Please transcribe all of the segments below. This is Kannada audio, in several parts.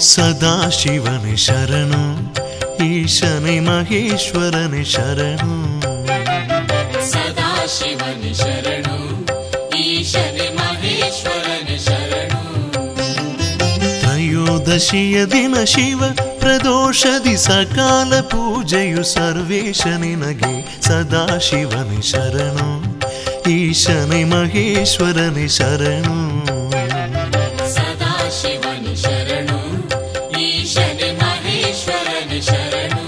ಸದಾಶಿವನೇ ಶರಣು ಈಶನೇ ಮಹೇಶ್ವರನೇ ಶರಣು ಸದಾಶಿವನ ಶರಣು ಈಶನೆ ಮಹೇಶ್ವರನ ಶರಣು ತ್ರಯೋದಶಿಯ ದಿನ ಶಿವ ಪ್ರದೋಷದಿ ಸಕಾಲ ಪೂಜೆಯು ಸರ್ವೇಶ ನಿನಗೆ ಸದಾಶಿವನೇ ಶರಣು ಈಶನೇ ಮಹೇಶ್ವರನೇ ಶರಣು ಸದಾಶಿವನ ಶರಣು ಈಶನೆ ಮಹೇಶ್ವರನ ಶರಣು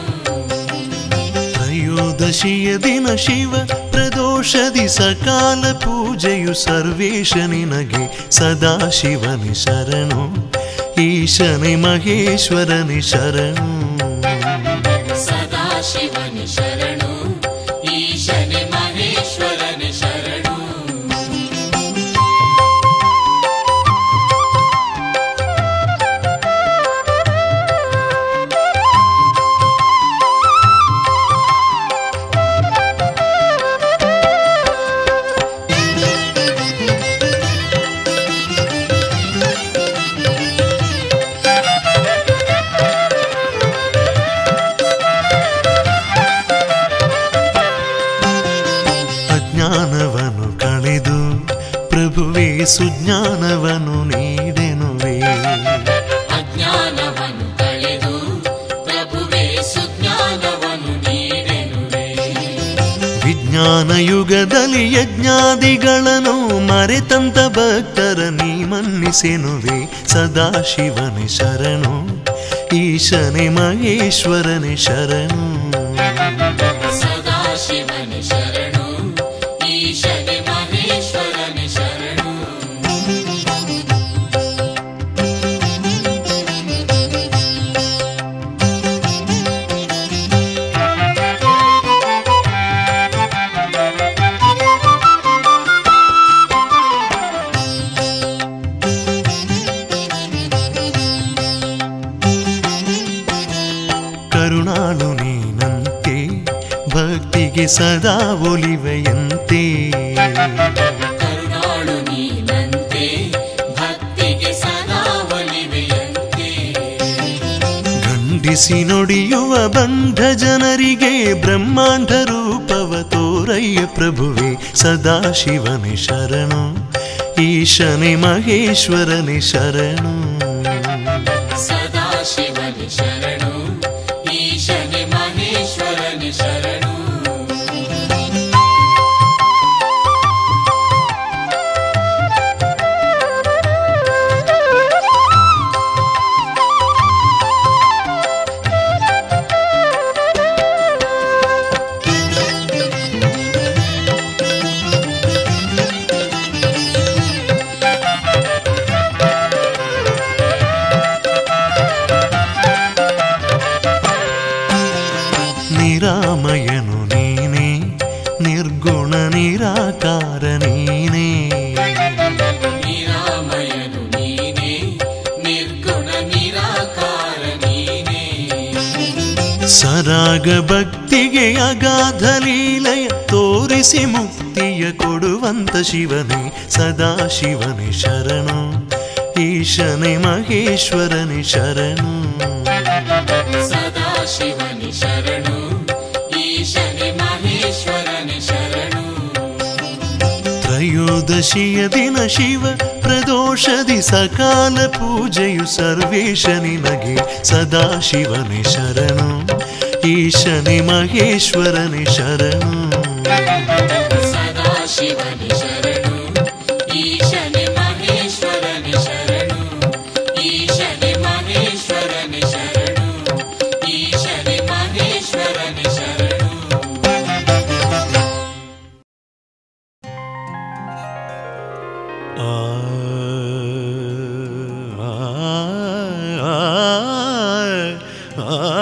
ತ್ರಯೋದಶಿಯ ದಿನ ಶಿವ ಪ್ರದೋಷದಿ ಸಕಾಲ ಪೂಜೆಯು ಸರ್ವೇಶ ನಿನಗೆ ಸದಾಶಿವನೇ ಶರಣು ಈಶನೇ ಮಹೇಶ್ವರನೇ ಶರಣು ಸದಾಶಿವನ ಶರಣು ಈಶನೆ ಮಹೇಶ್ವರನ ಶರಣು ಅಜ್ಞಾನವನ್ನು ಕಳೆದು ಪ್ರಭುವೇ ಸುಜ್ಞಾನವನ್ನು ನೀಡೆನುವೆ ಅಜ್ಞಾನವನ್ನು ಕಳೆದು ಪ್ರಭುವೇ ಸುಜ್ಞಾನವನ್ನು ನೀಡೆನುವೆ ವಿಜ್ಞಾನ ಯುಗದಲ್ಲಿ ಯಜ್ಞಾದಿಗಳನ್ನು ಮರೆತಂತ ಭಕ್ತರ ನೀ ಮನ್ನಿಸೆನುವೆ ಸದಾಶಿವನೇ ಶರಣು ಈಶನೇ ಮಹೇಶ್ವರನೇ ಶರಣು ಸದಾಶಿವನ ಶರಣು ಈಶನೆ ಮಹೇಶ್ವರನ ಶರಣು ಕರುಣಾಳು ನೀನಂತೆ ಭಕ್ತಿಗೆ ಸದಾ ಒಲಿವೆಯಂತೆ ಕರುಣಾಳು ನೀನಂತೆ ಭಕ್ತಿಗೆ ಸದಾ ಒಲಿವೆಯಂತೆ ಖಂಡಿಸಿ ನುಡಿಯುವ ಬಂಧ ಜನರಿಗೆ ಬ್ರಹ್ಮಾಂಡ ರೂಪವ ತೋರಯ್ಯ ಪ್ರಭುವೆ ಸದಾಶಿವನೇ ಶರಣು ಈಶನೇ ಮಹೇಶ್ವರನೇ ಶರಣು ಸದಾಶಿವನ ಶರಣು ಈಶನೆ ಮಹೇಶ್ವರನ ಶರಣು ನಿರಾಮಯನು ನೀನೇ ನಿರ್ಗುಣ ನಿರಾಕಾರ ನೀನೇ ನಿರಾಮಯನು ನೀನೇ ನಿರ್ಗುಣ ನಿರಾಕಾರ ನೀನೇ ಸರಾಗ ಭಕ್ತಿಗೆ ಅಗಾಧ ಲೀಲೆಯ ತೋರಿಸಿ ಮುಕ್ತಿಯ ಕೊಡುವಂತ ಶಿವನೇ ಸದಾಶಿವನೇ ಶರಣು ಈಶನೇ ಮಹೇಶ್ವರನೇ ಶರಣು ಸದಾಶಿವನ ಶರಣು ಈಶನೆ ಮಹೇಶ್ವರನ ಶರಣು ತ್ರಯೋದಶಿಯ ದಿನ ಶಿವ ಪ್ರದೋಷದಿ ಸಕಾಲ ಪೂಜೆಯು ಸರ್ವೇಶ ನಿನಗೆ ಸದಾಶಿವನೇ ಶರಣು ಈಶನೇ ಮಹೇಶ್ವರನೇ ಶರಣು ಸದಾಶಿವನ ಶರಣು ಈಶನೆ ಮಹೇಶ್ವರನ ಶರಣು ಈಶನೆ ಮಹೇಶ್ವರನ ಶರಣು ಈಶನೆ ಮಹೇಶ್ವರನ ಶರಣು ಆ ಆ ಆ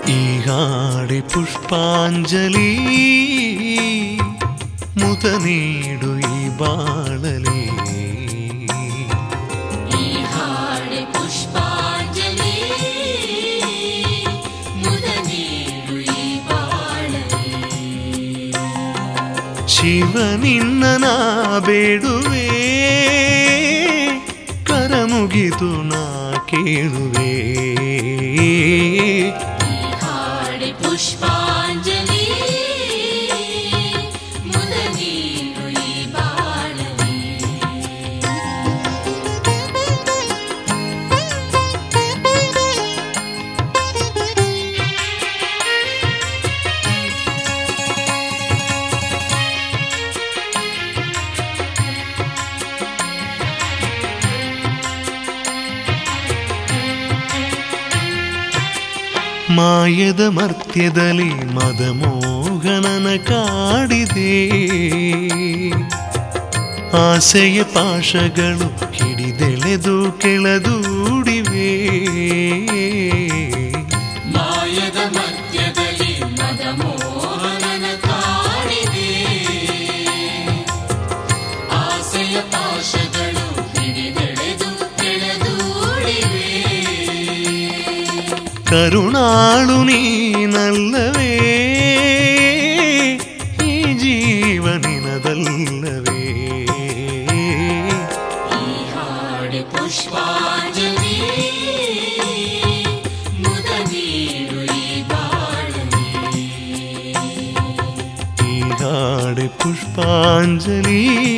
ಈ ಹಾಡೆ ಪುಷ್ಪಾಂಜಲಿ ಮುದ ನೀಡು ಈ ಬಾಳಲಿ ಈ ಹಾಡೆ ಪುಷ್ಪಾಂಜಲಿ ಮುದ ನೀಡು ಈ ಬಾಳಲಿ ಶಿವ ನಿನ್ನ ನಾ ಬೇಡುವೆ ಕರ ಮುಗಿದು ನಾ ಕೇಳುವೆ ಈ ಹಾಡೆ ಪುಷ್ಪಾಂಜಲಿ ಮುದ ನೀಡು ಈ ಬಾಳಲಿ ಮಾಯದ ಮರ್ತ್ಯದಲ್ಲಿ ಮದಮೋಹನನ ಕಾಡಿದೆ ಆಸೆಯ ಪಾಶಗಳು ಹಿಡಿದೆಳೆದು ಕೆಳದೂಡಿವೆ ಮಾಯದ ಮಧ್ಯದಲ್ಲಿ ಮದಮೋಹನನ ಕಾಡಿದೆ ಆಸೆಯ ಪಾಶಗಳು ಹಿಡಿದೆಳೆದು ಕೆಳದೂಡಿವೆ ಕರುಣಾಳು ನೀನಲ್ಲವೇ ಈ ಜೀವನಿನದಲ್ಲವೇ ಈ ಹಾಡೆ ಪುಷ್ಪಾಂಜಲಿ ಮುದ ನೀಡು ಈ ಬಾಳಲಿ ಈ ಹಾಡೆ ಪುಷ್ಪಾಂಜಲಿ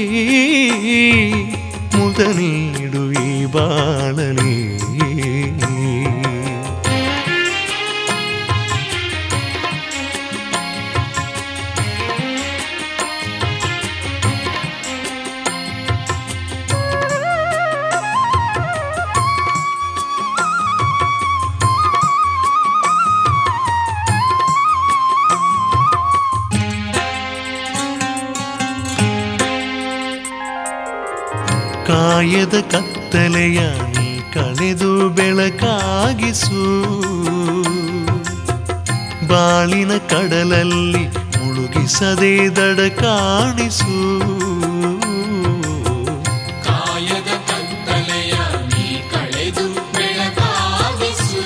ಮುದ ನೀಡು ಈ ಬಾಳಲಿ ಕಾಯದ ಕತ್ತಲೆಯ ನೀ ಕಳೆದು ಬೆಳಕಾಗಿಸು ಬಾಳಿನ ಕಡಲಲ್ಲಿ ಮುಳುಗಿಸದೆ ದಡ ಕಾಣಿಸು ಕಾಯದ ಕತ್ತಲೆಯ ನೀ ಕಳೆದು ಬೆಳಕಾಗಿಸು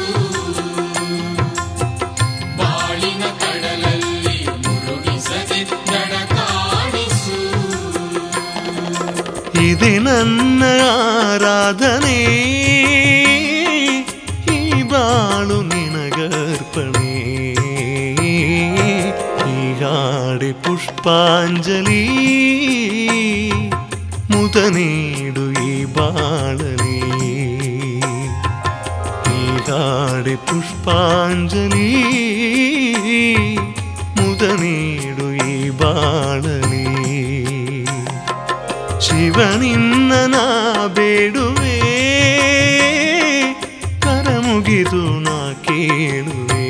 ಬಾಳಿನ ಕಡಲಲ್ಲಿ ಮುಳುಗಿಸದೆ ದಡ ಕಾಣಿಸು ಇದೆ ನನ್ನ ಆರಾಧನೆ ಈ ಬಾಳು ನಿನಗರ್ಪಣೆ ಈ ಹಾಡೆ ಪುಷ್ಪಾಂಜಲಿ ಮುದ ನೀಡು ಈ ಬಾಳಲಿ ಈ ಹಾಡೆ ಪುಷ್ಪಾಂಜಲಿ ಮುದ ನೀಡು ಈ ಬಾಳಲಿ ಶಿವನಿನ್ನ ನಾ ಬೇಡುವೆ ಕರ ಮುಗಿದು ನಾ ಕೇಳುವೆ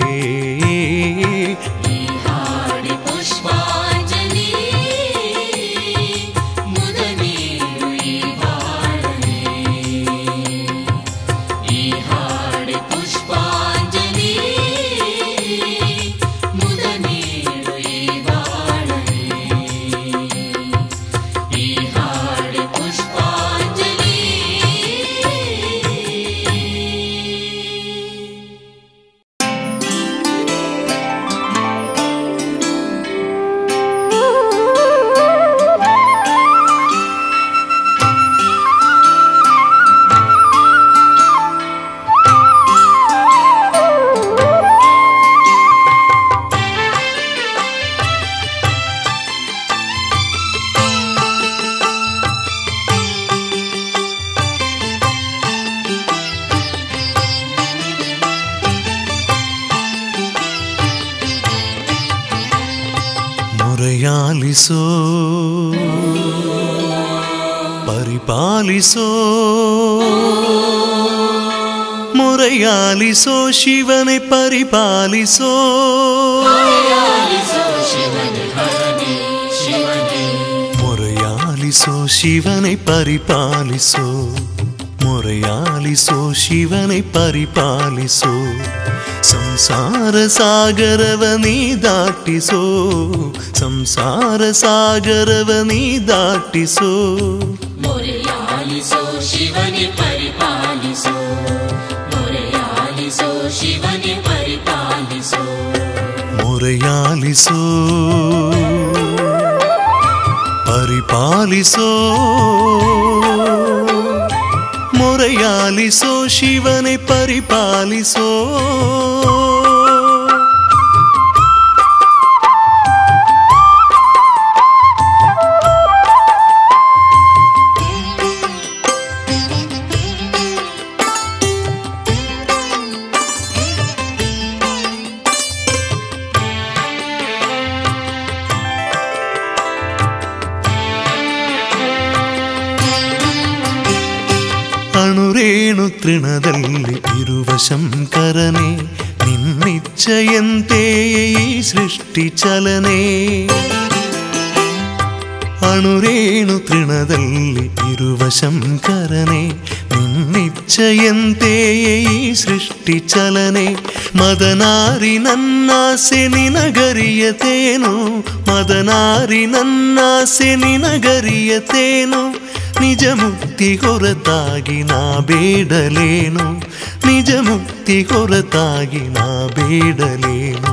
ಈ ಹಾಡೆ ಪುಷ್ಪಾಂಜಲಿ ಮುದ ನೀಡು ಈ ಬಾಳಲಿ ಈ ಹಾಡೆ ಪುಷ್ಪಾಂಜಲಿ ಮುದ ನೀಡು ಈ ಬಾಳಲಿ ಈ ಹಾಡೆ ಪುಷ್ಪಾಂಜಲಿ ಮೊರೆಯಾಲಿಸೋ ಪರಿಪಾಲಿಸೋ ಮೊರೆಯಾಲಿಸೋ ಶಿವನೆ ಪರಿಪಾಲಿಸೋ ಪಾಲಿಸೋ ಶಿವನೇ ಹರನೇ ಶಿವನೇ ಮೊರೆಯಾಲಿಸೋ ಶಿವನೆ ಪರಿಪಾಲಿಸೋ ಮೊರೆಯಾಲಿಸೋ ಶಿವனை ಪರಿಪಾಲಿಸೋ ಸಂಸಾರ ಸಾಗರವ ನೀ ದಾಟಿಸೋ ಸಂಸಾರ ಸಾಗರವ ನೀ ದಾಟಿಸೋ ಮೊರೆಯಾಲಿಸೋ ಶಿವನೆ ಪರಿಪಾಲಿಸೋ ಮೊರೆಯಾಲಿಸೋ ಶಿವನೆ ಪರಿಪಾಲಿಸೋ ಮೊರೆಯಾಲಿಸೋ ಪರಿಪಾಲಿಸೋ ಮೊರೆಯಾಲಿಸೋ ಶಿವனை ಪರಿಪಾಲಿಸೋ ಅಣುರೇಣು ತೃಣದಲ್ಲಿ ಇರುವ ಶಂಕರನೇ ನಿನ್ನಿಚ್ಛೆಯಂತೆ ಈ ಸೃಷ್ಟಿ ಚಲನೆ ಅಣುರೇಣು ತೃಣದಲ್ಲಿ ಇರುವ ಶಂಕರನೇ ನಿನ್ನಿಚ್ಛೆಯಂತೆ ಈ ಸೃಷ್ಟಿ ಚಲನೆ ಮದನಾರಿ ನನ್ನಾಸೆ ನಿನಗರಿಯತೇನು ಮದನಾರಿ ನನ್ನಾಸೆ ನಿನಗರಿಯತೇನು ನಿಜ ಮುಕ್ತಿ ಹೊರತಾಗಿ ನಾ ಬೇಡಲೇನು ನಿಜ ಮುಕ್ತಿ ಹೊರತಾಗಿ ನಾ ಬೇಡಲೇನು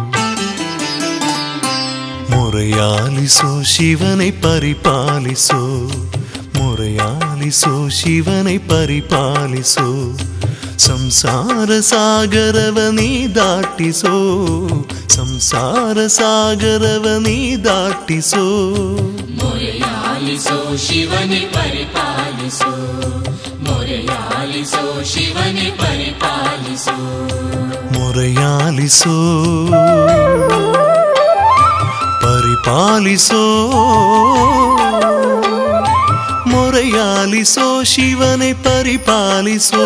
ಮೊರೆಯಾಲಿಸೋ ಶಿವனை ಪರಿಪಾಲಿಸೋ ಮೊರೆಯಾಲಿಸೋ ಶಿವனை ಪರಿಪಾಲಿಸೋ ಸಂಸಾರ ಸಾಗರವ ನೀ ದಾಟಿಸೋ ಸಂಸಾರ ಸಾಗರವ ನೀ ದಾಟಿಸೋ ಮೊರೆಯಾಲಿಸೋ ಶಿವನೆ ಪರಿಪಾಲಿಸೋ ಮೊರೆಯಾಲಿಸೋ ಶಿವನೆ ಪರಿಪಾಲಿಸೋ ಮೊರೆಯಾಲಿಸೋ ಪರಿಪಾಲಿಸೋ ಮೊರೆಯಾಲಿಸೋ ಶಿವனை ಪರಿಪಾಲಿಸೋ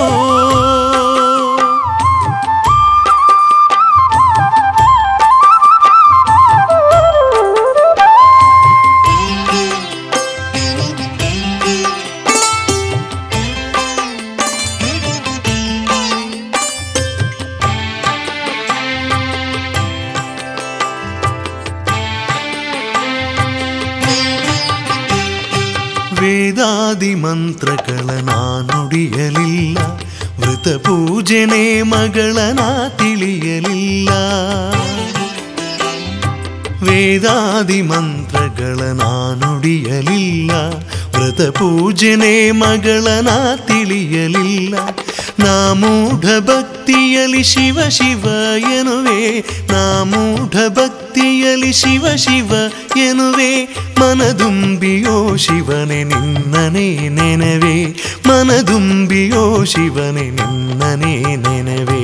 ವೇದಾದಿ ಮಂತ್ರಗಳ ನಾ ನುಡಿಯಲಿಲ್ಲ ವೃತ ಪೂಜೆನೆ ಮಗಳ ನಾ ತಿಳಿಯಲಿಲ್ಲ ವೇದಾದಿ ಮಂತ್ರಗಳ ನಾ ನುಡಿಯಲಿಲ್ಲ ವ್ರತ ಪೂಜೆನೆ ಮಗಳ ನಾ ತಿಳಿಯಲಿಲ್ಲ ನಾ ಮೂಢ ಭಕ್ತಿಯಲಿ ಶಿವ ಶಿವ ಎನ್ನುವೆ ನಾ ಮೂಢ ಭಕ್ತಿಯಲಿ ಶಿವ ಶಿವ ಎನ್ನುವೆ ಮನದುಂಬಿಯೋ ಶಿವನೆ ನಿನ್ನನೇ ನೆನವೆ ಮನದುಂಬಿಯೋ ಶಿವನೆ ನಿನ್ನನೇ ನೆನವೆ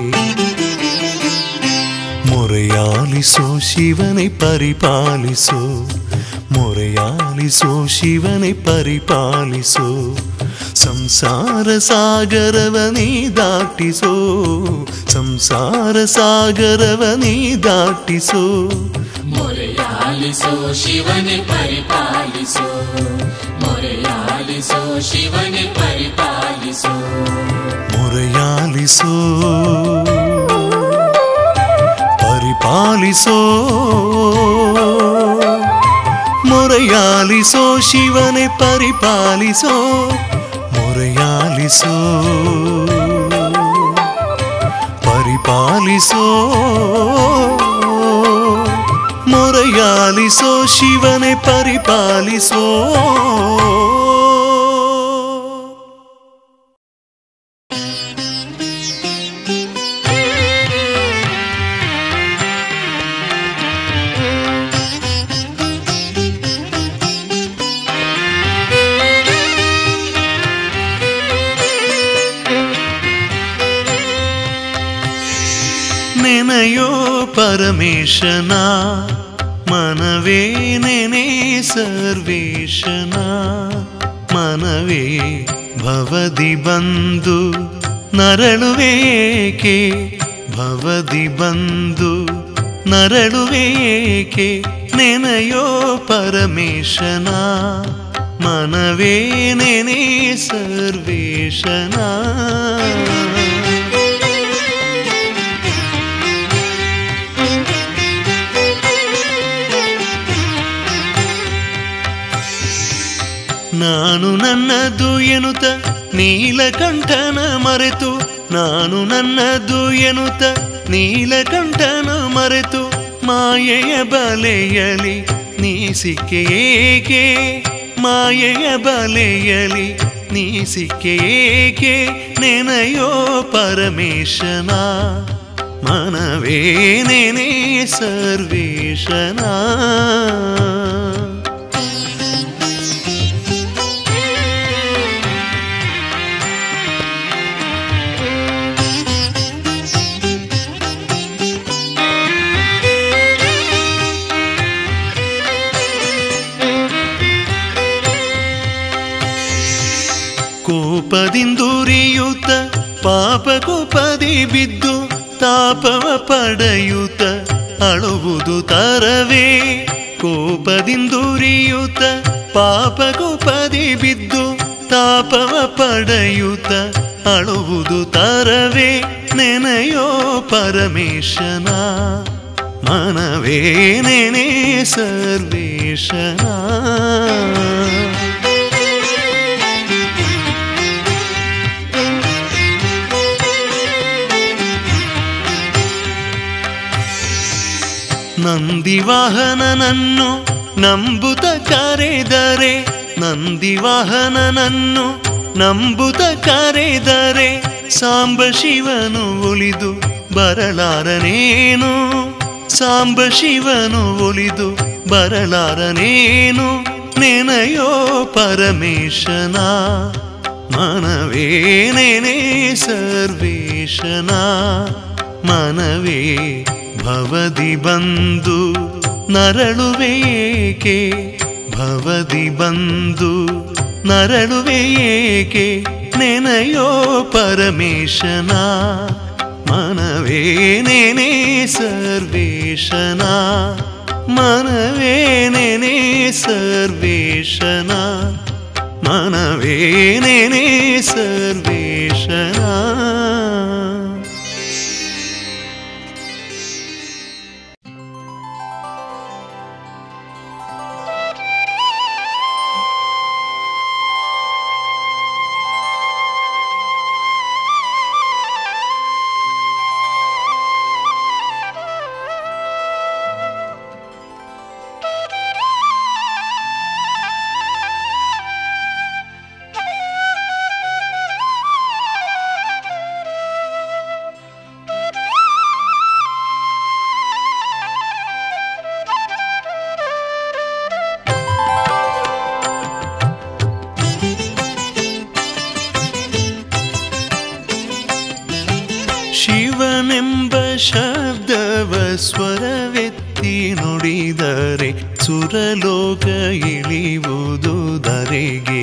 ಮೊರೆಯಾಲಿಸೋ ಶಿವனை ಪರಿಪಾಲಿಸೋ ಮೊರೆಯಾಲಿಸೋ ಶಿವனை ಪರಿಪಾಲಿಸೋ ಸಂಸಾರ ಸಾಗರವ ನೀ ದಾಟಿಸೋ ಸಂಸಾರ ಸಾಗರವ ನೀ ದಾಟಿಸೋ ಮೊರೆಯಾಲಿಸೋ ಶಿವನೆ ಪರಿಪಾಲಿಸೋ ಮೊರೆಯಾಲಿಸೋ ಶಿವನೆ ಪರಿಪಾಲಿಸೋ ಮೊರೆಯಾಲಿಸೋ ಪರಿಪಾಲಿಸೋ ಮೊರೆಯಾಲಿಸೋ ಶಿವನೆ ಪರಿಪಾಲಿಸೋ ಮೊರೆಯಾಲಿಸೋ ಪರಿಪಾಲಿಸೋ ಮೊರೆಯಾಲಿಸೋ ಶಿವನೆ ಪರಿಪಾಲಿಸೋ ನೆನೆಯೋ ಪರಮೇಶನ ಮನವೇ ನೆನೆ ಸರ್ವೇಶನ ಮನವೇ ಭವದಿ ಬಂದು ನರಳುವೇಕೆ ಭವದಿ ಬಂದು ನರಳುವೇಕೆ ನೆನೆಯೋ ಪರಮೇಶನ ಮನವೇ ನೆನೆ ಸರ್ವೇಶನ ನಾನು ನನ್ನದು ಎನ್ನುತ್ತ ನೀಲಕಂಠನ ಮರೆತು ನಾನು ನನ್ನದು ಎನ್ನುತ್ತ ನೀಲಕಂಠನ ಮರೆತು ಮಾಯೆಯ ಬಲೆಯಲಿ ನೀ ಸಿಕ್ಕೆ ಏಕೆ ಮಾಯೆಯ ಬಲೆಯಲಿ ನೀ ಸಿಕ್ಕೆ ಏಕೆ ನೆನೆಯೋ ಪರಮೇಶನ ಮನವೇ ನೆನೆ ಸರ್ವೇಶನ ಕೋಪದಿಂದುರಿಯುತ್ತ ಪಾಪ ಕೋಪದಿ ಬಿದ್ದು ತಾಪವ ಪಡೆಯುತ್ತ ಅಳುವುದು ತರವೇ ಕೋಪದಿಂದುರಿಯುತ್ತ ಪಾಪ ಕೋಪದಿ ಬಿದ್ದು ತಾಪವ ಪಡೆಯುತ್ತ ಅಳುವುದು ತರವೇ ನೆನೆಯೋ ಪರಮೇಶನ ಮನವೇ ನೆನೆ ಸರ್ವೇಶನ ನಂದಿವಾಹನನನ್ನು ನಂಬುತ ಕರೆದರೆ ನಂದಿವಾಹನನನ್ನು ನಂಬುತ ಕರೆದರೆ ಸಾಂಬ ಶಿವನು ಒಲಿದು ಬರಲಾರನೇನು ಸಾಂಬ ಶಿವನು ಒಲಿದು ಬರಲಾರನೇನು ನೆನೆಯೋ ಪರಮೇಶನ ಮನವೇ ನೆನೆ ಸರ್ವೇಶನ ಮನವೇ ಭವದಿ ಬಂದು ನರಳುವೇಕೆ ಭವದಿ ಬಂದು ನರಳುವೇಕೆ ನೆನೆಯೋ ಪರಮೇಶನ ಮನವೇ ನೆನೆ ಸರ್ವೇಶನ ಮನವೇ ನೆನೆ ಸರ್ವೇಶನ ಮನವೇ ನೆನೆ ಸರ್ವೇಶನ ಶಿವನೆಂಬ ಶಬ್ದವ ಸ್ವರವೆತ್ತಿ ನುಡಿದರೆ ಸುರಲೋಕ ಇಳಿಯುವುದು ಧರೆಗೆ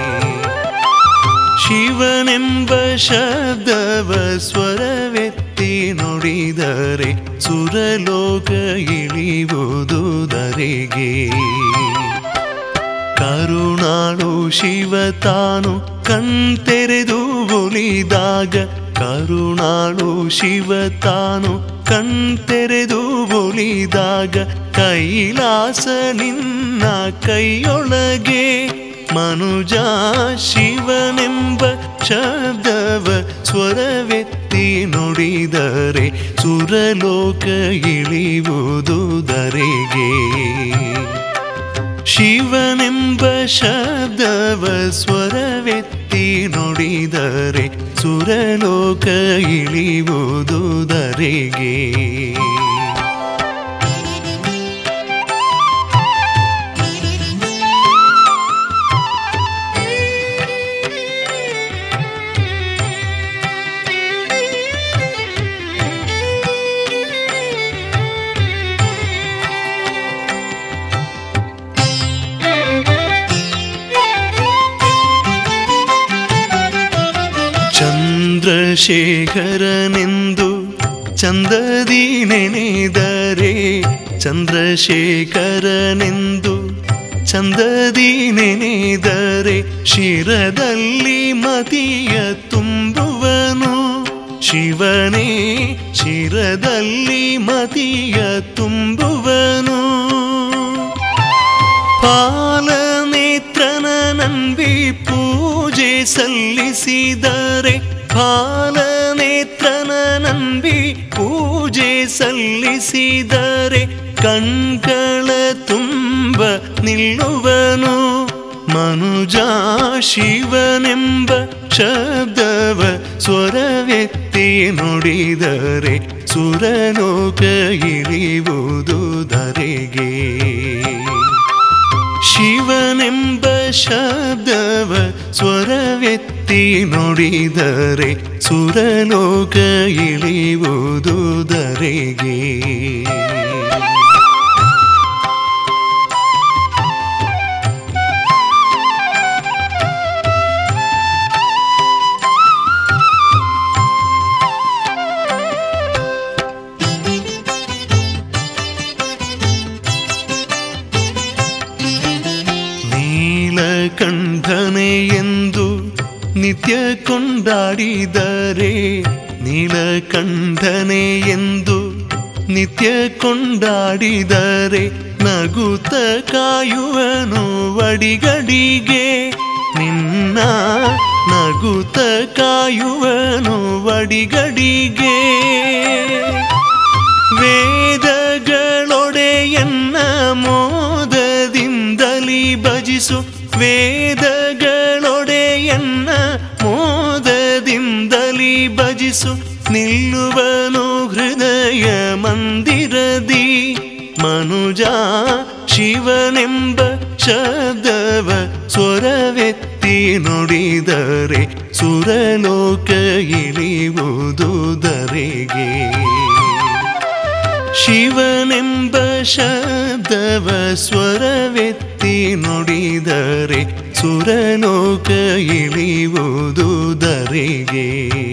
ಶಿವನೆಂಬ ಶಬ್ದವ ಸ್ವರವೆತ್ತಿ ನುಡಿದರೆ ಸುರಲೋಕ ಇಳಿಯುವುದು ಧರೆಗೆ ಕರುಣಾಳು ಶಿವ ತಾನು ಕಣ್ತೆರೆದು ಒಲಿದಾಗ ಕರುಣಾಳು ಶಿವ ತಾನು ಕಣ್ತೆರೆದು ಒಲಿದಾಗ ಕೈಲಾಸ ನಿನ್ನ ಕೈಯೊಳಗೆ ಮನುಜ ಶಿವನೆಂಬ ಶಬ್ದವ ಸ್ವರವೆತ್ತಿ ನುಡಿದರೆ ಸುರಲೋಕ ಇಳಿಯುವುದು ಧರೆಗೆ ಶಿವನೆಂಬ ಶಬ್ದವ ಸ್ವರವೆತ್ತಿ ನುಡಿದರೆ ಸುರಲೋಕ ಇಳಿಯುವುದು ಧರೆಗೆ ಚಂದ್ರಶೇಖರನೆಂದು ಚಂದದಿ ನೆನೆದರೆ ಚಂದ್ರಶೇಖರನೆಂದು ಚಂದದಿ ನೆನೆದರೆ ಶಿರದಲ್ಲಿ ಮತಿಯ ತುಂಬುವನು ಶಿವನೇ ಶಿರದಲ್ಲಿ ಮತಿಯ ತುಂಬುವನು ಪಾಲನೇತ್ರನ ನಂಬಿ ಪೂಜೆ ಸಲ್ಲಿಸಿದರೆ ಪಾಲನೇತ್ರನ ನಂಬಿ ಪೂಜೆ ಸಲ್ಲಿಸಿದರೆ ಕಣ್ಗಳ ತುಂಬ ನಿಲ್ಲುವನು ಮನುಜ ಶಿವನೆಂಬ ಶಬ್ದವ ಸ್ವರವೆತ್ತಿ ನುಡಿದರೆ ಸುರಲೋಕ ಇಳಿಯುವುದು ಧರೆಗೆ ಶಿವನೆಂಬ ಶಬ್ದವ ಸ್ವರವೆತ್ತಿ ನುಡಿದರೆ ಸುರಲೋಕ ಇಳಿಯುವುದು ಧರೆಗೆ ನೀಲಕಂಠನೆ ಎಂದು ನಿತ್ಯ ಕೊಂಡಾಡಿದರೆ ನೀಲಕಂಠನೆ ಎಂದು ನಿತ್ಯ ಕೊಂಡಾಡಿದರೆ ನಗುತ್ತ ಕಾಯುವನು ವಡಿಗಡಿಗೆ ನಿನ್ನ ನಗುತ್ತ ಕಾಯುವನು ವಡಿಗಡಿಗೆ ವೇದಗಳೊಡೆಯನ್ನ ಮೋದದಿಂದಲಿ ಭಜಿಸು ವೇದಗಳೊಡೆಯನ್ನ ಮೋದದಿಂದಲಿ ಭಜಿಸು ನಿಲ್ಲುವನು ಹೃದಯ ಮಂದಿರದಿ ಮನುಜ ಶಿವನೆಂಬ ಶಬ್ದವ ಸ್ವರವೆತ್ತಿ ನುಡಿದರೆ ಸುರಲೋಕ ಇಳಿಯುವುದು ಧರೆಗೆ ಶಿವನೆಂಬ ಶಬ್ದವ ಸ್ವರವೆತ್ತಿ ನುಡಿದರೆ ಸುರಲೋಕ ಇಳಿಯುವುದು ಧರೆಗೆ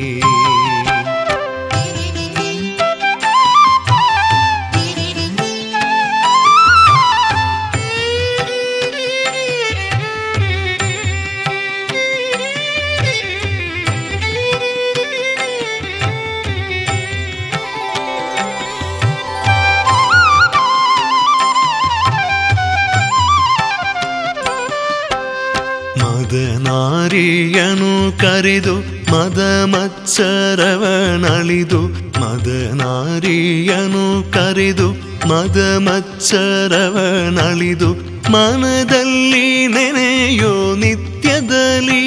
ಮದನಾರಿಯನು ಕರೆದು ಮದ ಮತ್ಸರವನಳಿದು ಮದನಾರಿಯನು ಕರೆದು ಮದ ಮತ್ಸರವನಳಿದು ಮನದಲ್ಲಿ ನೆನೆಯೋ ನಿತ್ಯದಲ್ಲಿ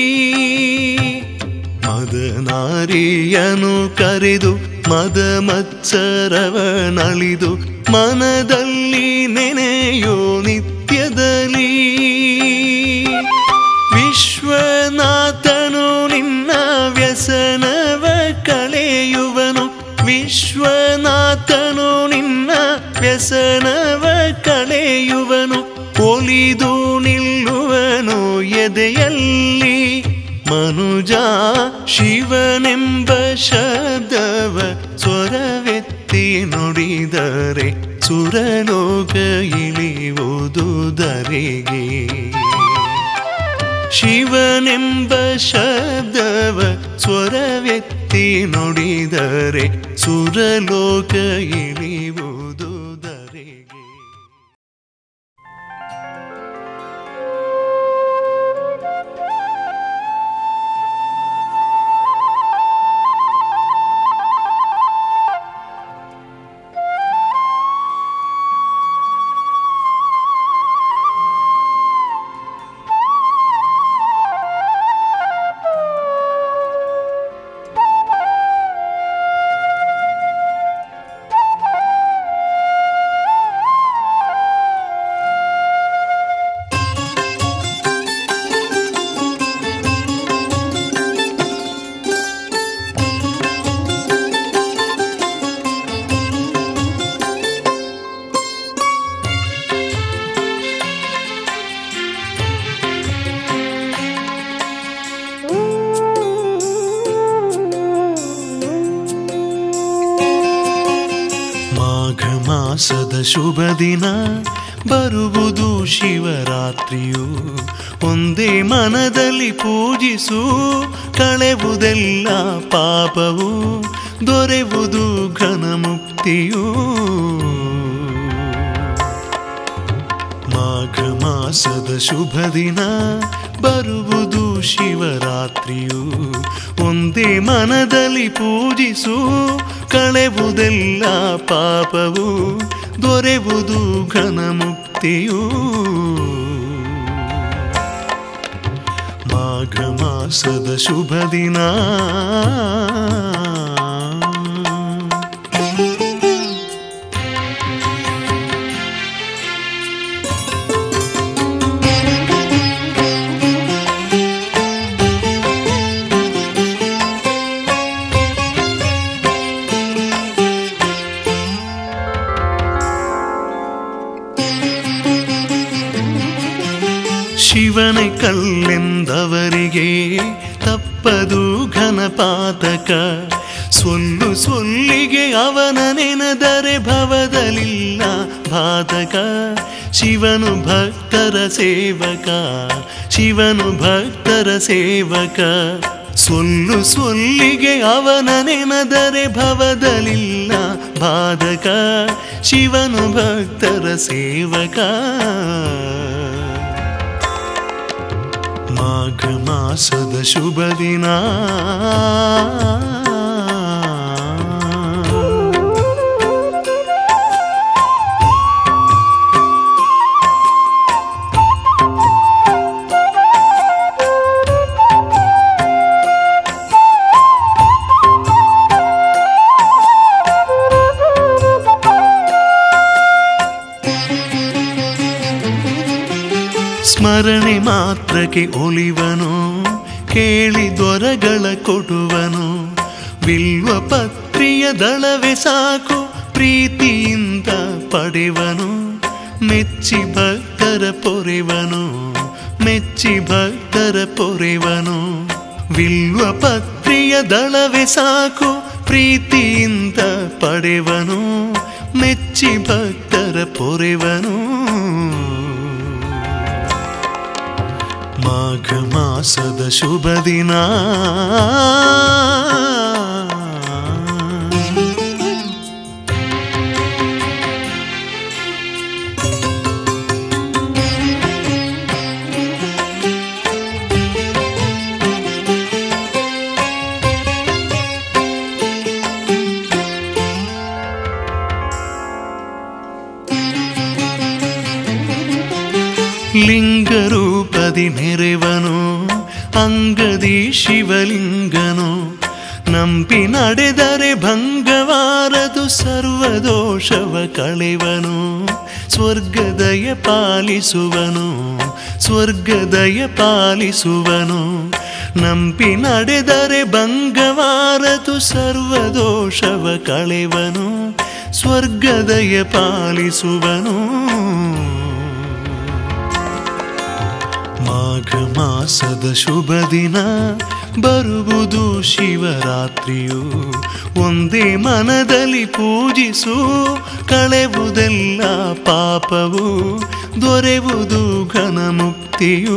ಮದನಾರಿಯನು ಕರೆದು ಮದ ಮತ್ಸರವನಳಿದು ಮನದಲ್ಲಿ ನೆನೆಯೋ ನಿತ್ಯದಲ್ಲಿ ವಿಶ್ವನಾಥನು ನಿನ್ನ ವ್ಯಸನವ ಕಳೆಯುವನು ವಿಶ್ವನಾಥನು ನಿನ್ನ ವ್ಯಸನವ ಕಳೆಯುವನು ಒಲಿದು ನಿಲ್ಲುವನು ಎದೆಯಲ್ಲಿ ಮನುಜ ಶಿವನೆಂಬ ಶಬ್ದವ ಸ್ವರವೆತ್ತಿ ನುಡಿದರೆ ಸುರಲೋಕ ಇಳಿಯುವುದು ಧರೆಗೆ ಶಿವನೆಂಬ ಶಬ್ದವ ಸ್ವರವೆತ್ತಿ ನುಡಿದರೆ ಸುರಲೋಕ ಇಳಿಯುವುದು ಧರೆಗೆ ಮಾಘ ಮಾಸದ ಶುಭ ದಿನ ಬರುವುದು ಶಿವರಾತ್ರಿಯು ಒಂದೇ ಮನದಲ್ಲಿ ಪೂಜಿಸು ಕಳೆವುದೆಲ್ಲ ಪಾಪವು ದೊರೆವುದು ಘನ ಮುಕ್ತಿಯು ಮಾಘ ಮಾಸದ ಶುಭ ದಿನ ಬರುವುದು ಶಿವರಾತ್ರಿಯು ಒಂದೇ ಮನದಲ್ಲಿ ಪೂಜಿಸು ಕಳೆವುದೆಲ್ಲ ಪಾಪವು ದೊರೆವುದು ಘನ ಮುಕ್ತಿಯು ಮಾಘ ಮಾಸದ ಶುಭ ದಿನ ಶಿವನೇ ಕಲ್ಲೆಂದವರಿಗೆ ತಪ್ಪದು ಘನಪಾತಕ ಸೊಲ್ಲು ಸೊಲ್ಲಿಗೆ ಅವನ ನೆನೆದರೆ ಭವದಲಿಲ್ಲ ಬಾಧಕ ಶಿವನು ಭಕ್ತರ ಸೇವಕ ಶಿವನು ಭಕ್ತರ ಸೇವಕ ಸೊಲ್ಲು ಸೊಲ್ಲಿಗೆ ಅವನ ನೆನೆದರೆ ಭವದಲಿಲ್ಲ ಬಾಧಕ ಶಿವನು ಭಕ್ತರ ಸೇವಕ ಮಾಘ ಮಾಸದ ಶುಭ ದಿನ ಸ್ಮರಣೆ ಮಾತ್ರಕ್ಕೆ ಒಲಿವನು ಕೇಳಿ ದೊರಗಳ ಕೊಡುವನು ಬಿಲ್ವ ಪತ್ರಿಯ ದಳವೆ ಸಾಕು ಪ್ರೀತಿಯಿಂದ ಪಡೆವನು ಮೆಚ್ಚಿ ಭಕ್ತರ ಪೊರೆವನು ಮೆಚ್ಚಿ ಭಕ್ತರ ಪೊರೆವನು ವಿಲ್ವ ಪತ್ರಿಯ ದಳವೆ ಸಾಕು ಪ್ರೀತಿಯಿಂದ ಪಡೆವನು ಮೆಚ್ಚಿ ಭಕ್ತರ ಪೊರೆವನು ಮಾಘ ಮಾಸದ ಶುಭ ದಿನ ಲಿಂಗರೂಪದಿ ಮೆರೆವನು ಅಂಗದಿ ಶಿವಲಿಂಗನು ನಂಬಿ ನಡೆದರೆ ಭಂಗವಾರದು ಸರ್ವದೋಷವ ಕಳೆವನು ಸ್ವರ್ಗದಯ ಪಾಲಿಸುವನು ಸ್ವರ್ಗದಯ ಪಾಲಿಸುವನು ನಂಬಿ ನಡೆದರೆ ಭಂಗವಾರದು ಸರ್ವದೋಷವ ಕಳೆವನು ಸ್ವರ್ಗದಯ ಪಾಲಿಸುವನು ಮಾಘ ಮಾಸದ ಶುಭ ದಿನ ಬರುವುದು ಶಿವರಾತ್ರಿಯು ಒಂದೇ ಮನದಲ್ಲಿ ಪೂಜಿಸು ಕಳೆವುದೆಲ್ಲ ಪಾಪವು ದೊರೆವುದು ಘನ ಮುಕ್ತಿಯು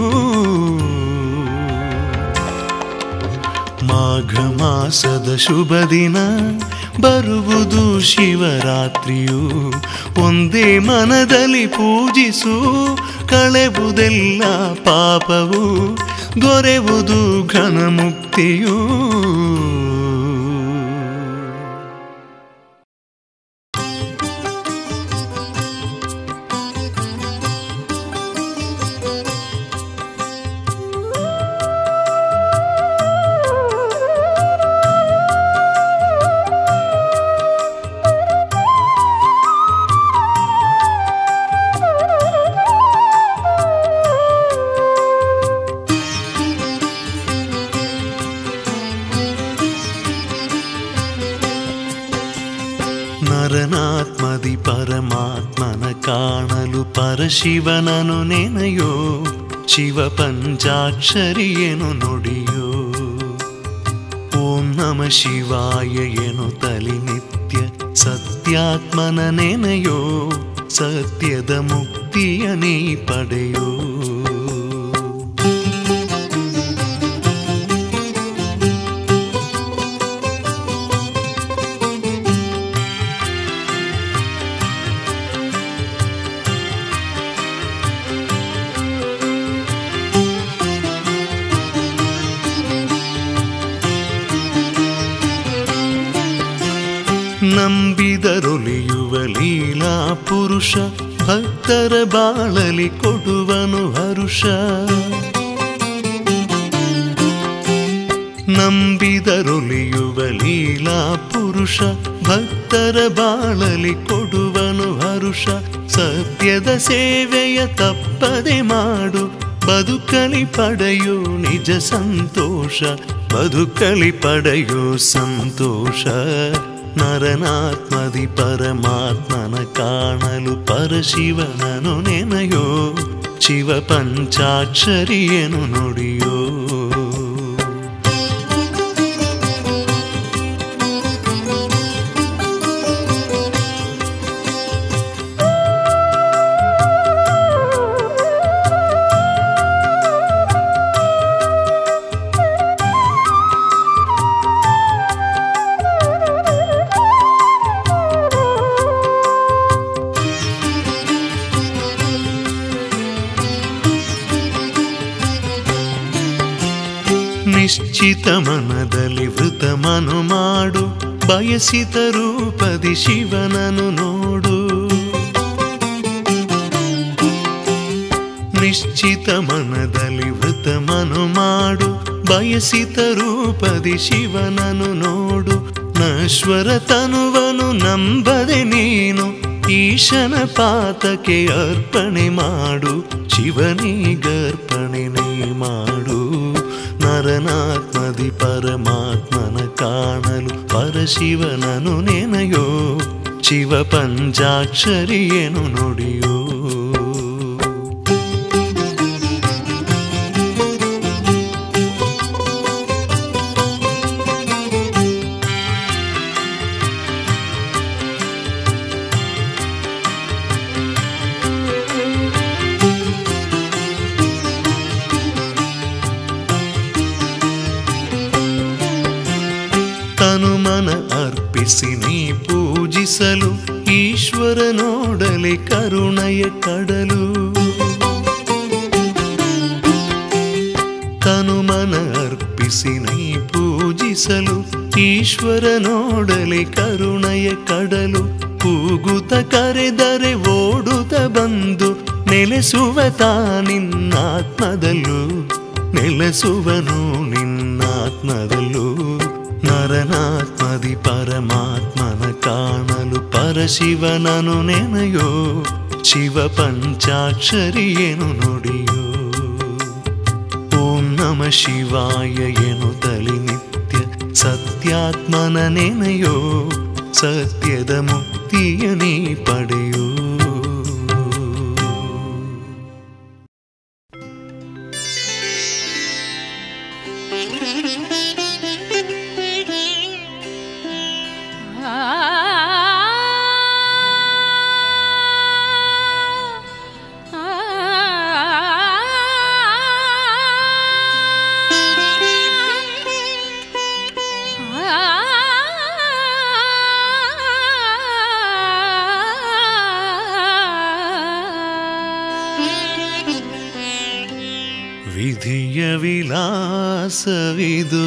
ಮಾಘ ಮಾಸದ ಶುಭ ದಿನ ಬರುವುದು ಶಿವರಾತ್ರಿಯು ಒಂದೇ ಮನದಲ್ಲಿ ಪೂಜಿಸು ಕಳೆವುದೆಲ್ಲ ಪಾಪವು ದೊರೆವುದು ಘನ ಮುಕ್ತಿಯು ನರನಾತ್ಮದಿ ಪರಮಾತ್ಮನ ಕಾಣಲು ಪರಶಿವನನು ನೆನೆಯೋ ಶಿವ ಪಂಚಾಕ್ಷರಿಯನು ನುಡಿಯೋ ಓಂ ನಮ ಶಿವಾಯ ಎನು ತಲಿ ನಿತ್ಯ ಸತ್ಯಾತ್ಮನ ನೆನೆಯೋ ಸತ್ಯದ ಮುಕ್ತಿಯ ನೀ ಪಡೆಯೋ ನಂಬಿದರೊಲಿಯುವ ಲೀಲಾ ಪುರುಷ ಭಕ್ತರ ಬಾಳಲಿ ಕೊಡುವನು ಹರುಷ ನಂಬಿದರೊಲಿಯುವ ಲೀಲಾ ಪುರುಷ ಭಕ್ತರ ಬಾಳಲಿ ಕೊಡುವನು ಹರುಷ ಸತ್ಯದ ಸೇವೆಯ ತಪ್ಪದೆ ಮಾಡು ಬದುಕಲಿ ಪಡೆಯೋ ನಿಜ ಸಂತೋಷ ಬದುಕಲಿ ಪಡೆಯೋ ಸಂತೋಷ ನರನಾತ್ಮದಿ ಪರಮಾತ್ಮನ ಕಾಣಲು ಪರಶಿವನನು ನೆನೆಯೋ ಶಿವ ಪಂಚಾಕ್ಷರಿಯನು ನುಡಿಯೋ ನಿಶ್ಚಿತ ಮನದಲ್ಲಿ ವೃತಮನು ಮಾಡು ಬಯಸಿದ ರೂಪದಿ ಶಿವನನು ನೋಡು ನಿಶ್ಚಿತ ಮನದಲ್ಲಿ ವೃತಮನು ಮಾಡು ಬಯಸಿದ ರೂಪದಿ ಶಿವನನು ನೋಡು ನಶ್ವರ ತನುವನು ನಂಬದೆ ನೀನು ಈಶನ ಪಾತಕ್ಕೆ ಅರ್ಪಣೆ ಮಾಡು ಶಿವನಿಗರ್ಪಣೆ ನೀ ಮಾಡು ನರನಾತ್ಮದಿ ಪರಮಾತ್ಮನ ಕಾಣಲು ಪರಶಿವನನು ನೆನೆಯೋ ಶಿವ ಪಂಚಾಕ್ಷರಿಯನು ನುಡಿಯೋ ತನು ಮನ ಅರ್ಪಿಸಿ ನೀ ಪೂಜಿಸಲು ಈಶ್ವರ ನೋಡಲಿ ಕರುಣಯ ಕಡಲು ತನು ಮನ ಅರ್ಪಿಸಿ ನೀ ಪೂಜಿಸಲು ಈಶ್ವರ ನೋಡಲಿ ಕರುಣಯ ಕಡಲು ಕೂಗುತ್ತ ಕರೆದರೆ ಓಡುತ್ತ ಬಂದು ನೆಲೆಸುವ ತಾ ನಿನ್ನಾತ್ಮದಲ್ಲೂ ನೆಲೆಸುವನು ನಿನ್ನಾತ್ಮದಲ್ಲೂ ನರನಾತ್ಮದಿ ಪರಮಾತ್ಮನ ಕಾಣಲು ಪರಶಿವನನು ನೆನೆಯೋ ಶಿವ ಪಂಚಾಕ್ಷರಿಯೇನು ನುಡಿಯೋ ಓಂ ನಮ ಶಿವಾಯ ಎನ್ನುತ್ತಲಿ ನಿತ್ಯ ಸತ್ಯಾತ್ಮನ ನೆನೆಯೋ ಸತ್ಯದ ಮುಕ್ತಿಯ ನೀ ಪಡೆಯೋ ವಿಧಿಯ ವಿಲಾಸವಿದು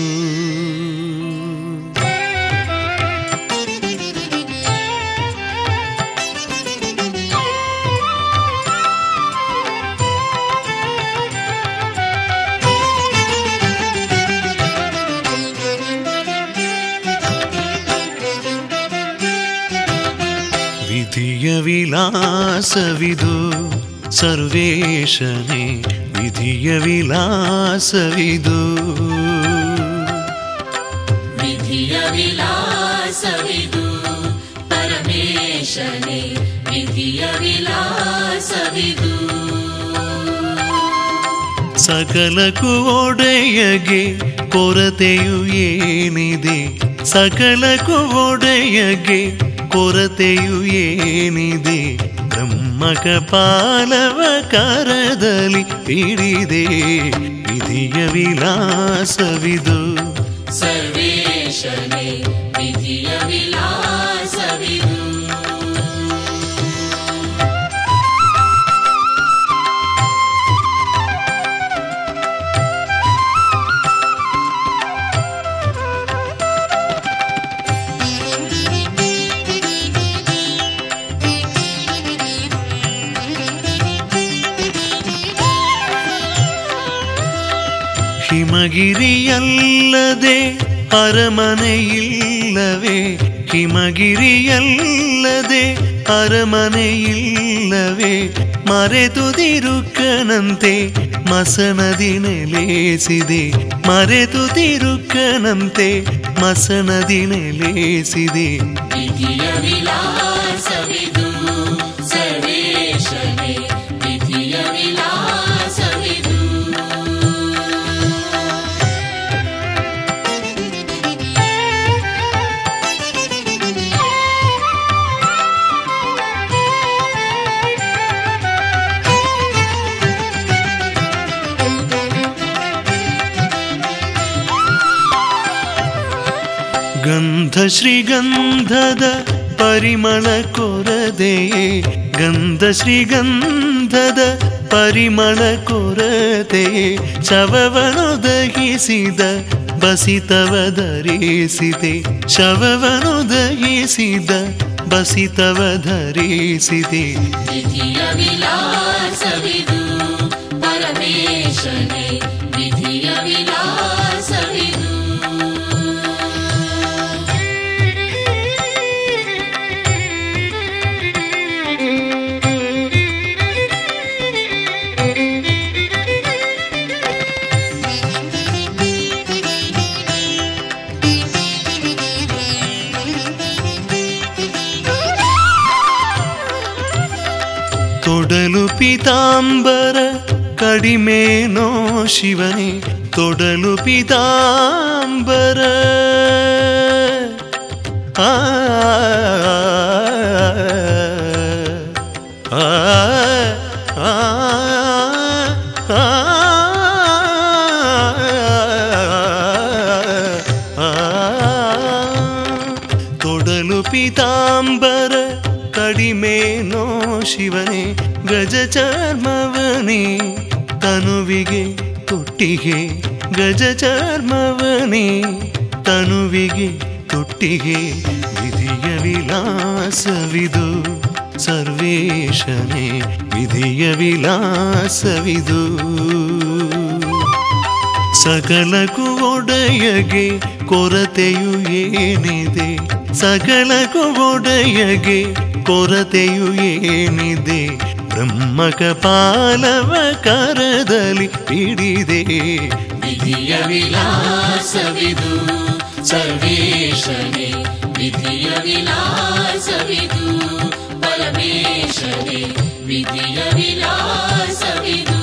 ವಿಧಿಯ ವಿಲಾಸವಿದು ಸರ್ವೇಶನೇ ವಿಧಿಯ ವಿಲಾಸವಿದು ವಿಧಿಯ ವಿಲಾಸವಿದು ಪರಮೇಶನೇ ವಿಧಿಯ ವಿಲಾಸವಿದು ಸಕಲಕ್ಕೂ ಒಡೆಯಗೆ ಕೊರತೆಯು ಏನಿದೆ ಸಕಲಕ್ಕೂ ಒಡೆಯಗೆ ಕೊರತೆಯು ಏನಿದೆ ಬ್ರಹ್ಮಕ ಪಾಲವ ಕರದಲ್ಲಿ ಹಿಡಿದೆ ವಿಧಿಯ ವಿಲಾಸವಿದು ಸರ್ವೇಶನೇ ವಿಧಿಯ ವಿಲಾಸವಿದು ಹಿಮಗಿರಿಯಲ್ಲದೆ ಅರಮನೆಯಿಲ್ಲವೇ ಹಿಮಗಿರಿಯಲ್ಲದೆ ಅರಮನೆಯಿಲ್ಲವೇ ಮರೆತುದಿರುಕ್ಕನಂತೆ ಮಸನದಿ ನೆಲೆಸಿದೆ ಮರೆತುದಿರುಕ್ಕನಂತೆ ಮಸನದಿ ನೆಲೆಸಿದೆ ವಿಧಿಯ ವಿಲಾಸವಿದು ಸರ್ವೇಶನೇ ವಿಧಿಯ ವಿಲಾಸವಿದು ಗಂಧ ಶ್ರೀಗಂಧದ ಪರಿಮಳ ಕೊರದೆಯೇ ಗಂಧ ಶ್ರೀಗಂಧದ ಪರಿಮಳ ಕೊರದೆಯೇ ಶವವನು ದಹಿಸಿದ ಬಸಿತವ ಧರಿಸಿದೆ ಶವವನು ದಹಿಸಿದ ಬಸಿತವ ಧರಿಸಿದೆ ವಿಧಿಯ ವಿಲಾಸವಿದು ಪರಮೇಶನೇ ವಿಧಿಯ ವಿಲಾಸವಿದು ತೊಡಲು ಪಿತಾಂಬರ ಕಡಿಮೆನೋ ಶಿವನೇ ತೊಡಲು ಪಿತಾಂಬರ ಆ ಆ, ಆ, ಆ, ಆ, ತೊಡಲು ಪಿತಾಂಬರ ಕಡಿಮೆನೋ ಶಿವನೇ ಗಜ ಚರ್ಮವನೇ ತನುವಿಗೆ ತೊಟ್ಟಿಗೆ ಗಜ ಚರ್ಮವನೇ ತನುವಿಗೆ ತೊಟ್ಟಿಗೆ ವಿಧಿಯ ವಿಲಾಸವಿದು ಸರ್ವೇಶನೇ ವಿಧಿಯ ವಿಲಾಸವಿದು ಸಕಲಕ್ಕೂ ಒಡೆಯಗೆ ಕೊರತೆಯು ಏನಿದೆ ಸಕಲಕ್ಕೂ ಒಡೆಯಗೆ ಕೊರತೆಯು ಏನಿದೆ ಬ್ರಹ್ಮಕ ಪಾಲವ ಕರದಲ್ಲಿ ಹಿಡಿದೆ ವಿಧಿಯ ವಿಲಾಸವಿದು ಸರ್ವೇಶನೇ ವಿಧಿಯ ವಿಲಾಸವಿದು ಪರಮೇಶನೇ ವಿಧಿಯ ವಿಲಾಸವಿದು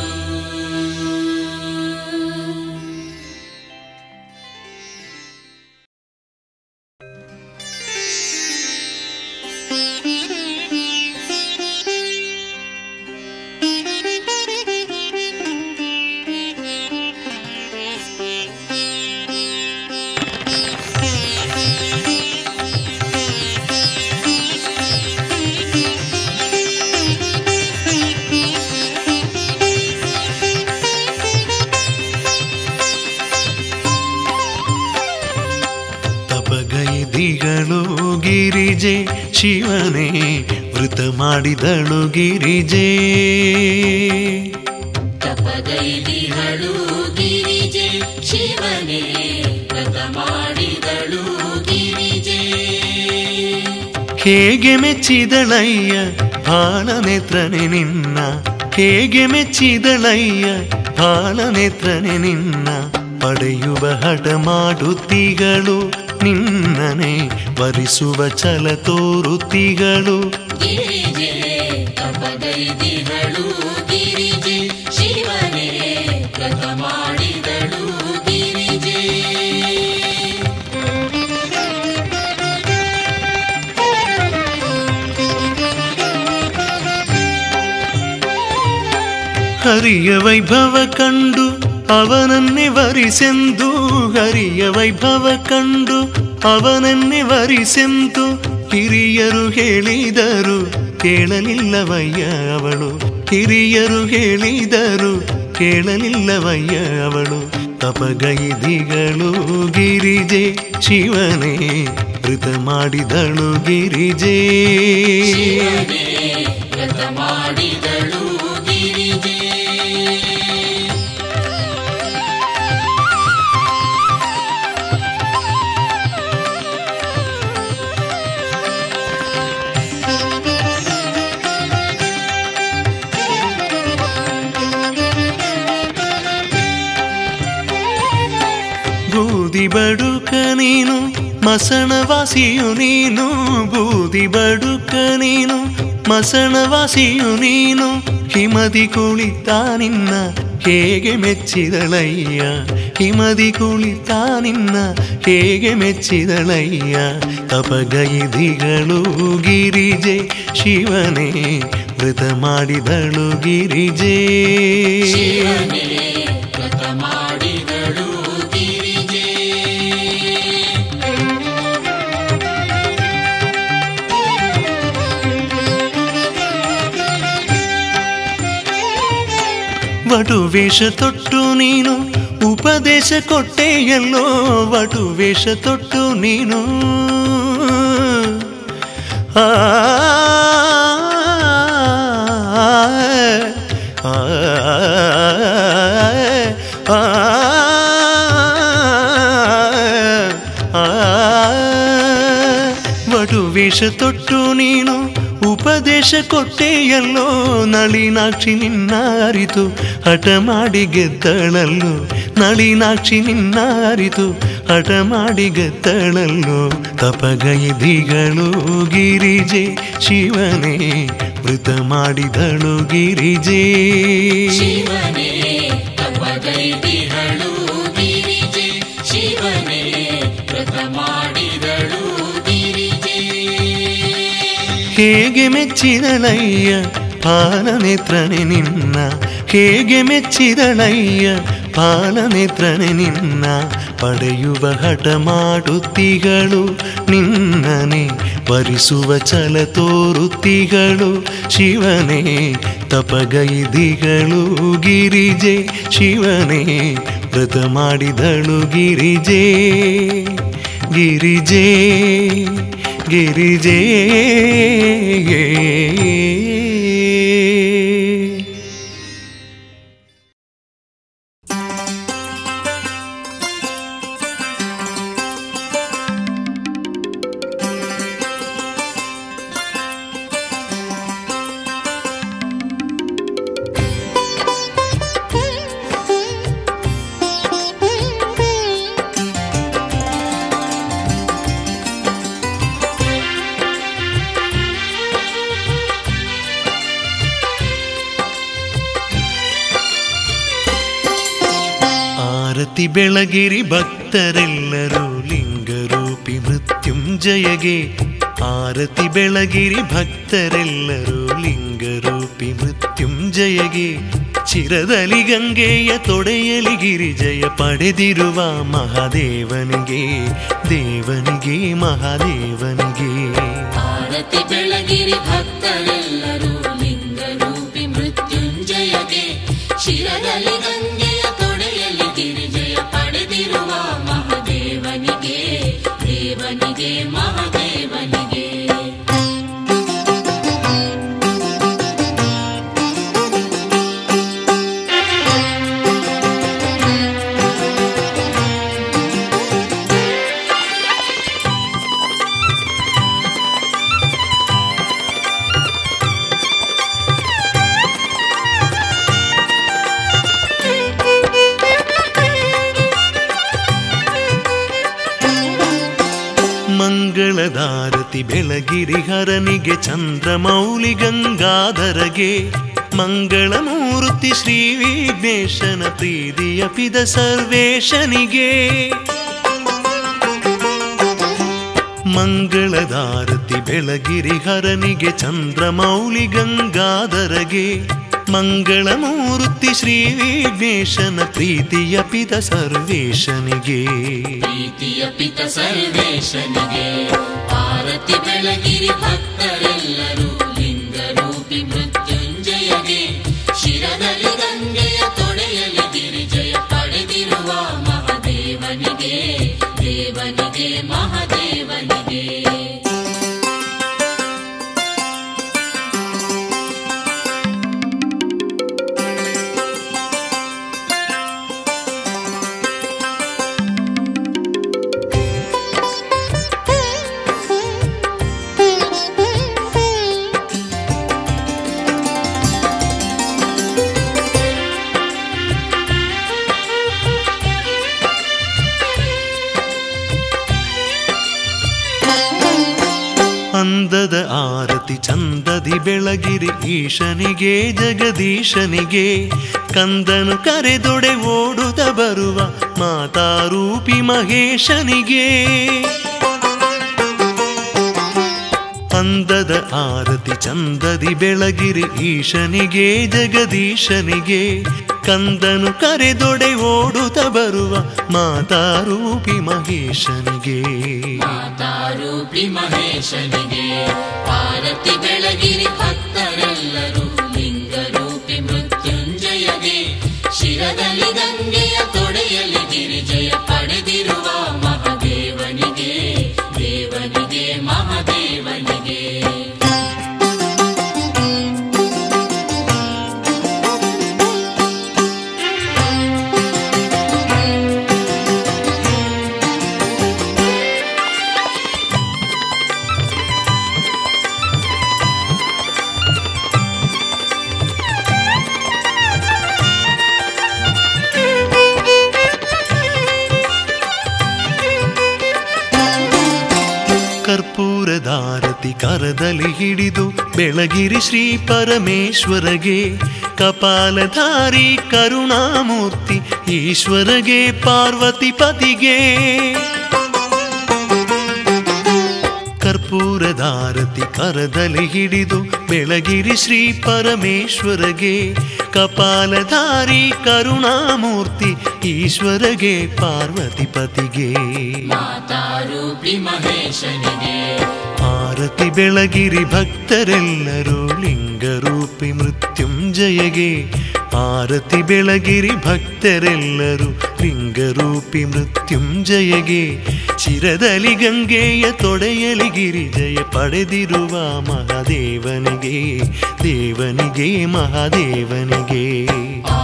ತಪಗೈದಿಗಳು ಗಿರಿಜೆ ಶಿವನೇ ವೃತ ಮಾಡಿದಳು ಗಿರಿಜೆ ತಪಗೈದಿಹಳು ಗಿರಿಜೆ ಶಿವನೇ ವ್ರತ ಮಾಡಿದಳು ಗಿರಿಜೆ ಹೇಗೆ ಮೆಚ್ಚಿದಳಯ್ಯ ಬಾಲನೇತ್ರನೆ ನಿನ್ನ ಹೇಗೆ ಮೆಚ್ಚಿದಳಯ್ಯ ಬಾಲನೇತ್ರನೆ ನಿನ್ನ ಪಡೆಯುವ ಹಠ ಮಾಡುತ್ತಿಗಳು ನಿನ್ನನೆ ವರಿಸುವ ಛಲ ತೋರುತ್ತಿಗಳು ಗಿರಿಜೆ ತಪಗೈದಿಹಳು ಗಿರಿಜೆ ಶಿವನೇ ವ್ರತ ಮಾಡಿದಳು ಗಿರಿಜೆ ಹರಿಯ ವೈಭವ ಕಂಡು ಅವನನ್ನೇ ವರಿಸೆಂದು ಹರಿಯ ವೈಭವ ಕಂಡು ಅವನನ್ನೇ ವರಿಸೆಂದು ಹಿರಿಯರು ಹೇಳಿದರು ಕೇಳಲಿಲ್ಲವಯ್ಯ ಅವಳು ಹಿರಿಯರು ಹೇಳಿದರು ಕೇಳಲಿಲ್ಲವಯ್ಯ ಅವಳು ತಪಗೈದಿಗಳು ಗಿರಿಜೆ ಶಿವನೇ ಮೃತ ಮಾಡಿದಳು ಗಿರಿಜೆ ಶಿವನೇ ವ್ರತ ಮಾಡಿದಳು ಗಿರಿಜೆ ಬೂದಿ ಬಡುಕ ನೀನು ಮಸಣವಾಸಿಯು ನೀನು ಬೂದಿ ಬಡುಕ ನೀನು ಮಸಣವಾಸಿಯು ನೀನು ಹಿಮದಿ ಕುಳಿತ ನಿನ್ನ ಹೇಗೆ ಮೆಚ್ಚಿದಳಯ್ಯ ಹಿಮದಿ ಕುಳಿತ ನಿನ್ನ ಹೇಗೆ ಮೆಚ್ಚಿದಳಯ್ಯ ತಪಗೈದಿಗಳು ಗಿರಿಜೆ ಶಿವನೇ ಮೃತ ಮಾಡಿದಳು ಗಿರಿಜೆ ಶಿವನೇ ವ್ರತ ಮಾಡಿದಳು ಗಿರಿಜೆ ವಟು ವೇಷ ತೊಟ್ಟು ನೀನು ಉಪದೇಶ ಕೊಟ್ಟೆಯಲ್ಲೋ ವಟು ವೇಷ ತೊಟ್ಟು ನೀನು ಆ ಆ, ಆ, ಆ, ವಟು ವೇಷ ತೊಟ್ಟು ನೀನು ಉಪದೇಶ ಕೊಟ್ಟೆಯಲ್ಲೋ ನಳಿನಾಕ್ಷಿ ನಿನ್ನ ಅರಿತು ಹಠ ಮಾಡಿ ಗೆದ್ದಳಲ್ಲೋ ನಳಿನಾಕ್ಷಿ ನಿನ್ನ ಅರಿತು ಹಠ ಮಾಡಿ ಗೆದ್ದಳಲ್ಲೋ ತಪಗೈದಿಗಳು ಗಿರಿಜೆ ಶಿವನೇ ಮೃತ ಮಾಡಿದಳು ಗಿರಿಜೆ ಶಿವನೇ ತಪಗೈದಿಹಳು ಗಿರಿಜೆ ಶಿವನೇ ವ್ರತ ಮಾಡಿದಳು ಗಿರಿಜೆ ಹೇಗೆ ಮೆಚ್ಚಿದಳಯ್ಯ ಪಾಲನೇತ್ರನೆ ನಿನ್ನ ಹೇಗೆ ಮೆಚ್ಚಿದಳಯ್ಯ ಪಾಲನೇತ್ರನೆ ನಿನ್ನ ಪಡೆಯುವ ಹಠ ಮಾಡುತ್ತಿಗಳು ನಿನ್ನನೆ ವರಿಸುವ ಛಲ ತೋರುತ್ತಿಗಳು ಶಿವನೇ ತಪಗೈದಿಗಳು ಗಿರಿಜೆ ಶಿವನೇ ವ್ರತ ಮಾಡಿದಳು ಗಿರಿಜೆ ಗಿರಿಜೆ ಗಿರಿಜೆ ಆರತಿ ಬೆಳಗಿರಿ ಭಕ್ತರೆಲ್ಲರೂ ಲಿಂಗರೂಪಿ ಮೃತ್ಯುಂಜಯಗೆ ಆರತಿ ಬೆಳಗಿರಿ ಭಕ್ತರೆಲ್ಲರೂ ಲಿಂಗರೂಪಿ ಮೃತ್ಯುಂಜಯಗೆ ಚಿರದಲ್ಲಿ ಗಂಗೆಯ ತೊಡೆಯಲಿ ಗಿರಿಜಯ ಪಡೆದಿರುವ ಮಹಾದೇವನಿಗೆ ದೇವನಿಗೆ ಮಹಾದೇವನಿಗೆ ಆರತಿ ಬೆಳಗಿರಿ ಭಕ್ತರೆಲ್ಲರೂ ಲಿಂಗರೂಪಿ ಮೃತ್ಯುಂಜಯಗೆ ಶಿರದಲ್ಲಿ ಗಂಗೆಯ ತೊಡೆಯಲ್ಲಿ ಗಿರಿಜಯ ಪಡೆದಿರುವ ಮಹಾದೇವನಿಗೆ ದೇವನಿಗೆ ಮಹಾದೇವನಿಗೆ ಮಂಗಳದಾರತಿ ಬೆಳಗಿರಿ ಹರನಿಗೆ ಚಂದ್ರಮೌಳಿ ಗಂಗಾಧರಗೆ ಮಂಗಳ ಮೂರ್ತಿ ಶ್ರೀ ವಿಘ್ನೇಶನ ಪ್ರೀತಿಯ ಪಿದ ಸರ್ವೇಶನಿಗೆ ಮಂಗಳದಾರತಿ ಬೆಳಗಿರಿ ಹರನಿಗೆ ಚಂದ್ರಮೌಳಿ ಗಂಗಾಧರಗೆ ಮಂಗಳಮೂರ್ತಿ ಶ್ರೀ ವಿಘ್ನೇಶನ ಪ್ರೀತಿಯ ಪಿತ ಸರ್ವೇಶನಿಗೆ ಪ್ರೀತಿಯ ಪಿತ ಸರ್ವೇಶನಿಗೆ ಆರತಿ ಬೆಳಗಿರಿ ಭಕ್ತರೆಲ್ಲರೂ ಲಿಂಗರೂಪಿ ಮೃತ್ಯುಂಜಯಗೆ ಶಿರದಲ್ಲಿ ಗಂಗೆಯ ತೊಡೆಯಲ್ಲಿ ಗಿರಿಜಯ ಪಡೆದಿರುವ ಮಹಾದೇವನಿಗೆ ದೇವನಿಗೆ ಮಹಾದೇವನಿಗೆ ಅಂದದ ಆರತಿ ಚಂದದಿ ಬೆಳಗಿರಿ ಈಶನಿಗೆ ಜಗದೀಶನಿಗೆ ಕಂದನು ಕರೆದೊಡೆ ಓಡುತ್ತ ಬರುವ ಮಾತಾರೂಪಿ ಮಹೇಶನಿಗೆ ಅಂದದ ಆರತಿ ಚಂದದಿ ಬೆಳಗಿರಿ ಈಶನಿಗೆ ಜಗದೀಶನಿಗೆ ಕಂದನು ಕರೆದೊಡೆ ಓಡುತ್ತ ಬರುವ ಮಾತಾರೂಪಿ ಮಹೇಶನಿಗೆ ಮಾತಾರೂಪಿ ಮಹೇಶನಿಗೆ ಆರತಿ ಬೆಳಗಿರಿ ಭಕ್ತರೆಲ್ಲರೂ ಲಿಂಗರೂಪಿ ಮೃತ್ಯುಂಜಯಗೆ ಶಿರದಲ್ಲಿ ಗಂಗೆಯ ತೊಡೆಯಲ್ಲಿ ಗಿರಿಜಯ ಪಡೆದಿರುವ ಮಹಾದೇವನಿಗೆ ದೇವನಿಗೆ ಮಹಾದೇವನಿಗೆ ಕರ್ಪೂರದಾರತಿ ಕರದಲ್ಲಿ ಹಿಡಿದು ಬೆಳಗಿರಿ ಶ್ರೀ ಪರಮೇಶ್ವರಗೆ ಕಪಾಲಧಾರಿ ಕರುಣಾಮೂರ್ತಿ ಈಶ್ವರಗೆ ಪಾರ್ವತಿ ಪತಿಗೆ ಕರ್ಪೂರದಾರತಿ ಕರದಲ್ಲಿ ಹಿಡಿದು ಬೆಳಗಿರಿ ಶ್ರೀ ಪರಮೇಶ್ವರಗೆ ಕಪಾಲಧಾರಿ ಕರುಣಾಮೂರ್ತಿ ಈಶ್ವರಗೆ ಪಾರ್ವತಿ ಪತಿಗೆ ಮಾತಾರೂಪಿ ಮಹೇಶನಿಗೆ ಆರತಿ ಬೆಳಗಿರಿ ಭಕ್ತರೆಲ್ಲರೂ ಲಿಂಗರೂಪಿ ಮೃತ್ಯುಂಜಯಗೆ ಆರತಿ ಬೆಳಗಿರಿ ಭಕ್ತರೆಲ್ಲರೂ ಲಿಂಗರೂಪಿ ಮೃತ್ಯುಂಜಯಗೆ ಶಿರದಲ್ಲಿ ಗಂಗೆಯ ತೊಡೆಯಲಿ ಗಿರಿಜಯ ಪಡೆದಿರುವ ಮಹಾದೇವನಿಗೆ ದೇವನಿಗೆ ಮಹಾದೇವನಿಗೆ